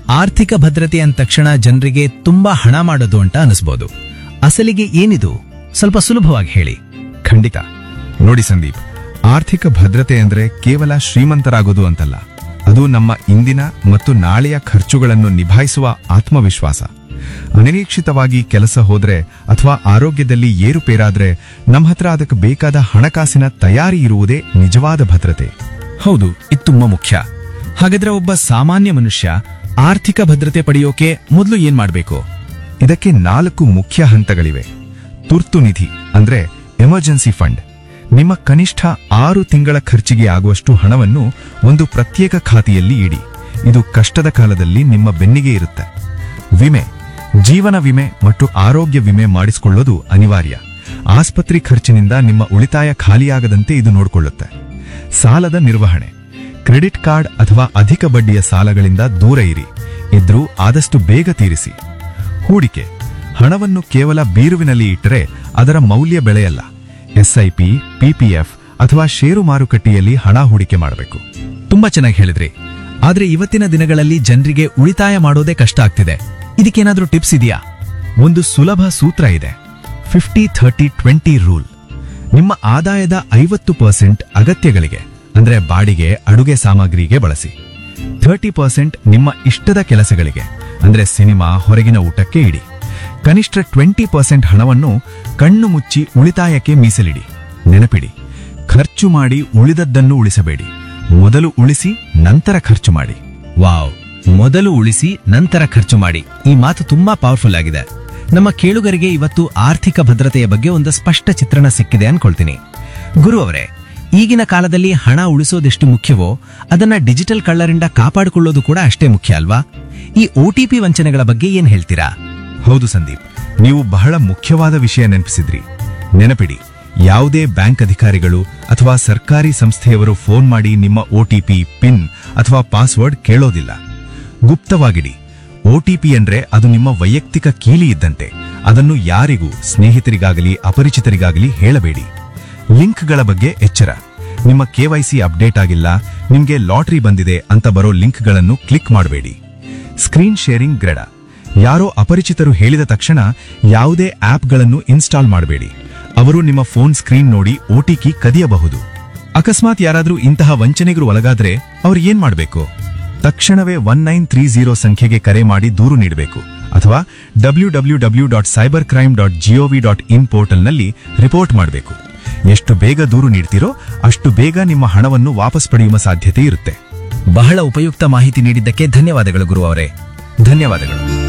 ಆರ್ಥಿಕ ಭದ್ರತೆ ಅಂದ ತಕ್ಷಣ ಜನರಿಗೆ ತುಂಬಾ ಹಣ ಮಾಡೋದು ಅಂತ ಅನಿಸ್ಬೋದು ಅಸಲಿಗೆ ಏನಿದು ಸ್ವಲ್ಪ ಸುಲಭವಾಗಿ ಹೇಳಿ ಖಂಡಿತ ನೋಡಿ ಸಂದೀಪ್ ಆರ್ಥಿಕ ಭದ್ರತೆ ಅಂದ್ರೆ ಕೇವಲ ಶ್ರೀಮಂತರಾಗೋದು ಅಂತಲ್ಲ ಅದು ನಮ್ಮ ಇಂದಿನ ಮತ್ತು ನಾಳೆಯ ಖರ್ಚುಗಳನ್ನು ನಿಭಾಯಿಸುವ ಆತ್ಮವಿಶ್ವಾಸ ಅನಿರೀಕ್ಷಿತವಾಗಿ ಕೆಲಸ ಹೋದ್ರೆ ಅಥವಾ ಆರೋಗ್ಯದಲ್ಲಿ ಏರುಪೇರಾದ್ರೆ ನಮ್ಮ ಹತ್ರ ಅದಕ್ಕೆ ಬೇಕಾದ ಹಣಕಾಸಿನ ತಯಾರಿ ಇರುವುದೇ ನಿಜವಾದ ಭದ್ರತೆ ಹೌದು ಇದು ತುಂಬಾ ಮುಖ್ಯ ಹಾಗಾದ್ರೆ ಒಬ್ಬ ಸಾಮಾನ್ಯ ಮನುಷ್ಯ ಆರ್ಥಿಕ ಭದ್ರತೆ ಪಡೆಯೋಕೆ ಮೊದಲು ಏನ್ ಮಾಡ್ಬೇಕು ಇದಕ್ಕೆ ನಾಲ್ಕು ಮುಖ್ಯ ಹಂತಗಳಿವೆ ತುರ್ತು ನಿಧಿ ಅಂದ್ರೆ ಎಮರ್ಜೆನ್ಸಿ ಫಂಡ್ ನಿಮ್ಮ ಕನಿಷ್ಠ ಆರು ತಿಂಗಳ ಖರ್ಚಿಗೆ ಆಗುವಷ್ಟು ಹಣವನ್ನು ಒಂದು ಪ್ರತ್ಯೇಕ ಖಾತೆಯಲ್ಲಿ ಇಡಿ ಇದು ಕಷ್ಟದ ಕಾಲದಲ್ಲಿ ನಿಮ್ಮ ಬೆನ್ನಿಗೆ ಇರುತ್ತೆ ವಿಮೆ ಜೀವನ ವಿಮೆ ಮತ್ತು ಆರೋಗ್ಯ ವಿಮೆ ಮಾಡಿಸಿಕೊಳ್ಳೋದು ಅನಿವಾರ್ಯ ಆಸ್ಪತ್ರೆ ಖರ್ಚಿನಿಂದ ನಿಮ್ಮ ಉಳಿತಾಯ ಖಾಲಿಯಾಗದಂತೆ ಇದು ನೋಡಿಕೊಳ್ಳುತ್ತೆ ಸಾಲದ ನಿರ್ವಹಣೆ ಕ್ರೆಡಿಟ್ ಕಾರ್ಡ್ ಅಥವಾ ಅಧಿಕ ಬಡ್ಡಿಯ ಸಾಲಗಳಿಂದ ದೂರ ಇರಿ ಇದ್ರೂ ಆದಷ್ಟು ಬೇಗ ತೀರಿಸಿ ಹೂಡಿಕೆ ಹಣವನ್ನು ಕೇವಲ ಬೀರುವಿನಲ್ಲಿ ಇಟ್ಟರೆ ಅದರ ಮೌಲ್ಯ ಬೆಳೆಯಲ್ಲ ಎಸ್ಐಪಿ ಪಿಪಿಎಫ್ ಅಥವಾ ಷೇರು ಮಾರುಕಟ್ಟೆಯಲ್ಲಿ ಹಣ ಹೂಡಿಕೆ ಮಾಡಬೇಕು ತುಂಬಾ ಚೆನ್ನಾಗಿ ಹೇಳಿದ್ರಿ ಆದ್ರೆ ಇವತ್ತಿನ ದಿನಗಳಲ್ಲಿ ಜನರಿಗೆ ಉಳಿತಾಯ ಮಾಡೋದೇ ಕಷ್ಟ ಆಗ್ತಿದೆ ಇದಕ್ಕೇನಾದ್ರೂ ಟಿಪ್ಸ್ ಇದೆಯಾ ಒಂದು ಸುಲಭ ಸೂತ್ರ ಇದೆ ಫಿಫ್ಟಿ ಥರ್ಟಿ ಟ್ವೆಂಟಿ ರೂಲ್ ನಿಮ್ಮ ಆದಾಯದ ಐವತ್ತು ಪರ್ಸೆಂಟ್ ಅಗತ್ಯಗಳಿಗೆ ಅಂದ್ರೆ ಬಾಡಿಗೆ ಅಡುಗೆ ಸಾಮಗ್ರಿಗೆ ಬಳಸಿ ಥರ್ಟಿ ಪರ್ಸೆಂಟ್ ನಿಮ್ಮ ಇಷ್ಟದ ಕೆಲಸಗಳಿಗೆ ಅಂದ್ರೆ ಸಿನಿಮಾ ಹೊರಗಿನ ಊಟಕ್ಕೆ ಇಡಿ ಕನಿಷ್ಠ ಟ್ವೆಂಟಿ ಪರ್ಸೆಂಟ್ ಹಣವನ್ನು ಕಣ್ಣು ಮುಚ್ಚಿ ಉಳಿತಾಯಕ್ಕೆ ಮೀಸಲಿಡಿ ನೆನಪಿಡಿ ಖರ್ಚು ಮಾಡಿ ಉಳಿದದ್ದನ್ನು ಉಳಿಸಬೇಡಿ ಮೊದಲು ಉಳಿಸಿ ನಂತರ ಖರ್ಚು ಮಾಡಿ ವಾವ್ ಮೊದಲು ಉಳಿಸಿ ನಂತರ ಖರ್ಚು ಮಾಡಿ ಈ ಮಾತು ತುಂಬಾ ಪವರ್ಫುಲ್ ಆಗಿದೆ ನಮ್ಮ ಕೇಳುಗರಿಗೆ ಇವತ್ತು ಆರ್ಥಿಕ ಭದ್ರತೆಯ ಬಗ್ಗೆ ಒಂದು ಸ್ಪಷ್ಟ ಚಿತ್ರಣ ಸಿಕ್ಕಿದೆ ಅನ್ಕೊಳ್ತೀನಿ ಗುರು ಅವರೇ ಈಗಿನ ಕಾಲದಲ್ಲಿ ಹಣ ಉಳಿಸೋದೆಷ್ಟು ಮುಖ್ಯವೋ ಅದನ್ನ ಡಿಜಿಟಲ್ ಕಳ್ಳರಿಂದ ಕಾಪಾಡಿಕೊಳ್ಳೋದು ಕೂಡ ಅಷ್ಟೇ ಮುಖ್ಯ ಅಲ್ವಾ ಈ ಒಟಿಪಿ ವಂಚನೆಗಳ ಬಗ್ಗೆ ಏನ್ ಹೇಳ್ತೀರಾ ಹೌದು ಸಂದೀಪ್ ನೀವು ಬಹಳ ಮುಖ್ಯವಾದ ವಿಷಯ ನೆನಪಿಸಿದ್ರಿ ನೆನಪಿಡಿ ಯಾವುದೇ ಬ್ಯಾಂಕ್ ಅಧಿಕಾರಿಗಳು ಅಥವಾ ಸರ್ಕಾರಿ ಸಂಸ್ಥೆಯವರು ಫೋನ್ ಮಾಡಿ ನಿಮ್ಮ ಒಟಿಪಿ ಪಿನ್ ಅಥವಾ ಪಾಸ್ವರ್ಡ್ ಕೇಳೋದಿಲ್ಲ ಗುಪ್ತವಾಗಿಡಿ ಒಟಿಪಿ ಅಂದ್ರೆ ಅದು ನಿಮ್ಮ ವೈಯಕ್ತಿಕ ಕೀಲಿ ಇದ್ದಂತೆ ಅದನ್ನು ಯಾರಿಗೂ ಸ್ನೇಹಿತರಿಗಾಗಲಿ ಅಪರಿಚಿತರಿಗಾಗಲಿ ಹೇಳಬೇಡಿ ಲಿಂಕ್ಗಳ ಬಗ್ಗೆ ಎಚ್ಚರ ನಿಮ್ಮ ಕೆವೈಸಿ ಅಪ್ಡೇಟ್ ಆಗಿಲ್ಲ ನಿಮ್ಗೆ ಲಾಟರಿ ಬಂದಿದೆ ಅಂತ ಬರೋ ಲಿಂಕ್ಗಳನ್ನು ಕ್ಲಿಕ್ ಮಾಡಬೇಡಿ ಸ್ಕ್ರೀನ್ ಶೇರಿಂಗ್ ಗ್ರೆಡ ಯಾರೋ ಅಪರಿಚಿತರು ಹೇಳಿದ ತಕ್ಷಣ ಯಾವುದೇ ಆಪ್ಗಳನ್ನು ಇನ್ಸ್ಟಾಲ್ ಮಾಡಬೇಡಿ ಅವರು ನಿಮ್ಮ ಫೋನ್ ಸ್ಕ್ರೀನ್ ನೋಡಿ ಓಟಿಕಿ ಕದಿಯಬಹುದು ಅಕಸ್ಮಾತ್ ಯಾರಾದ್ರೂ ಇಂತಹ ವಂಚನೆಗರು ಒಳಗಾದ್ರೆ ಅವ್ರು ಏನ್ ಮಾಡಬೇಕು ತಕ್ಷಣವೇ ಒನ್ ನೈನ್ ತ್ರೀ ಜೀರೋ ಸಂಖ್ಯೆಗೆ ಕರೆ ಮಾಡಿ ದೂರು ನೀಡಬೇಕು ಅಥವಾ W W W dot cyber crime dot G O V dot in ಪೋರ್ಟಲ್ನಲ್ಲಿ ರಿಪೋರ್ಟ್ ಮಾಡಬೇಕು ಎಷ್ಟು ಬೇಗ ದೂರು ನೀಡ್ತೀರೋ ಅಷ್ಟು ಬೇಗ ನಿಮ್ಮ ಹಣವನ್ನು ವಾಪಸ್ ಪಡೆಯುವ ಸಾಧ್ಯತೆ ಇರುತ್ತೆ ಬಹಳ ಉಪಯುಕ್ತ ಮಾಹಿತಿ ನೀಡಿದ್ದಕ್ಕೆ ಧನ್ಯವಾದಗಳು ಗುರು ಅವರೇ ಧನ್ಯವಾದಗಳು